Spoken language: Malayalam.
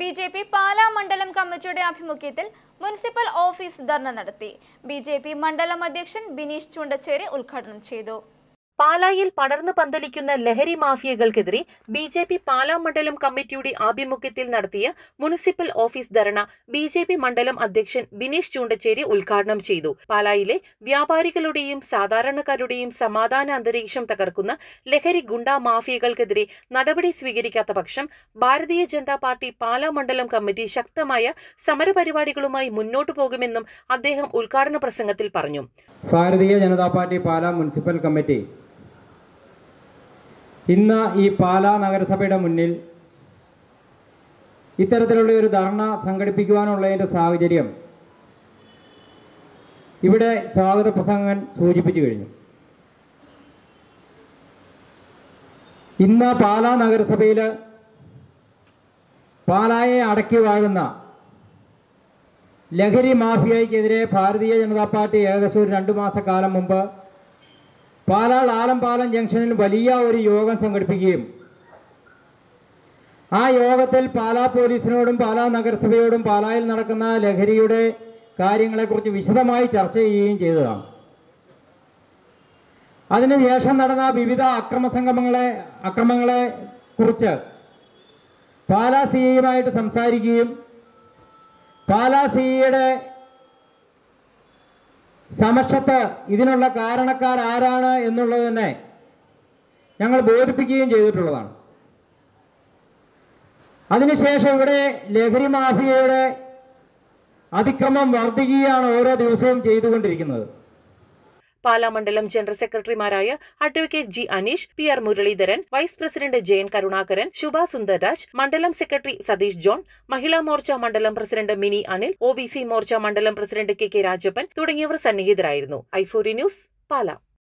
ബി ജെ പി പാലാ മണ്ഡലം കമ്മിറ്റിയുടെ ആഭിമുഖ്യത്തിൽ മുനിസിപ്പൽ ഓഫീസ് ധർണ നടത്തി ബി ജെ പി മണ്ഡലം അധ്യക്ഷൻ ബിനീഷ് ചുണ്ടച്ചേരി ഉദ്ഘാടനം ചെയ്തു പാലായിൽ പടർന്നു പന്തലിക്കുന്ന ലഹരി മാഫിയകൾക്കെതിരെ ബി ജെ പി പാലാ മണ്ഡലം കമ്മിറ്റിയുടെ ആഭിമുഖ്യത്തിൽ നടത്തിയ municipal office dharna B J P മണ്ഡലം അധ്യക്ഷൻ ബിനീഷ് ചൂണ്ടച്ചേരി ഉദ്ഘാടനം ചെയ്തു പാലായിലെ വ്യാപാരികളുടെയും സാധാരണക്കാരുടെയും സമാധാന അന്തരീക്ഷം തകർക്കുന്ന ലഹരി ഗുണ്ടാ മാഫിയകൾക്കെതിരെ നടപടി സ്വീകരിക്കാത്ത പക്ഷം ഭാരതീയ ജനതാ പാർട്ടി പാലാ മണ്ഡലം കമ്മിറ്റി ശക്തമായ സമരപരിപാടികളുമായി മുന്നോട്ടു പോകുമെന്നും അദ്ദേഹം ഉദ്ഘാടന പ്രസംഗത്തിൽ പറഞ്ഞു Bharatiya Janata party Pala municipal committee ഇന്ന് ഈ പാലാ നഗരസഭയുടെ മുന്നിൽ ഇത്തരത്തിലുള്ള ഒരു ധർണ സംഘടിപ്പിക്കുവാനുള്ളതിൻ്റെ സാഹചര്യം ഇവിടെ സ്വാഗത പ്രസംഗൻ സൂചിപ്പിച്ചു കഴിഞ്ഞു ഇന്ന് പാലാ നഗരസഭയിൽ പാലായെ അടക്കി വാഴുന്ന ലഹരി മാഫിയയ്ക്കെതിരെ ഭാരതീയ ജനതാ പാർട്ടി ഏകദേശം ഒരു രണ്ട് മാസക്കാലം മുമ്പ് പാലാൾ ആലംപാലം ജംഗ്ഷനിൽ വലിയ ഒരു യോഗം സംഘടിപ്പിക്കുകയും ആ യോഗത്തിൽ പാലാ പോലീസിനോടും പാലാ നഗരസഭയോടും പാലായിൽ നടക്കുന്ന ലഹരിയുടെ കാര്യങ്ങളെക്കുറിച്ച് വിശദമായി ചർച്ച ചെയ്യുകയും ചെയ്തതാണ് അതിനുശേഷം നടന്ന വിവിധ അക്രമ സംഗമങ്ങളെ അക്രമങ്ങളെ കുറിച്ച് പാലാ സി ഐയുമായിട്ട് സംസാരിക്കുകയും പാലാ സി ഐയുടെ സമക്ഷത്ത് ഇതിനുള്ള കാരണക്കാർ ആരാണ് എന്നുള്ളത് തന്നെ ഞങ്ങൾ ബോധിപ്പിക്കുകയും ചെയ്തിട്ടുള്ളതാണ് അതിനുശേഷം ഇവിടെ ലഹരി മാഫിയയുടെ അതിക്രമം വർദ്ധിക്കുകയാണ് ഓരോ ദിവസവും ചെയ്തുകൊണ്ടിരിക്കുന്നത് പാലാ മണ്ഡലം ജനറൽ സെക്രട്ടറിമാരായ advocate G Aneesh P R Muralidharan vice president Jayan Karunakaran Shubha Sundarraj മണ്ഡലം സെക്രട്ടറി സതീഷ് ജോൺ മഹിളാ മോർച്ച മണ്ഡലം president Mini Anil O B C Morcha മണ്ഡലം പ്രസിഡന്റ് കെ കെ രാജപ്പൻ തുടങ്ങിയവർ സന്നിഹിതരായിരുന്നു ഐഫോറി ന്യൂസ് പാലാ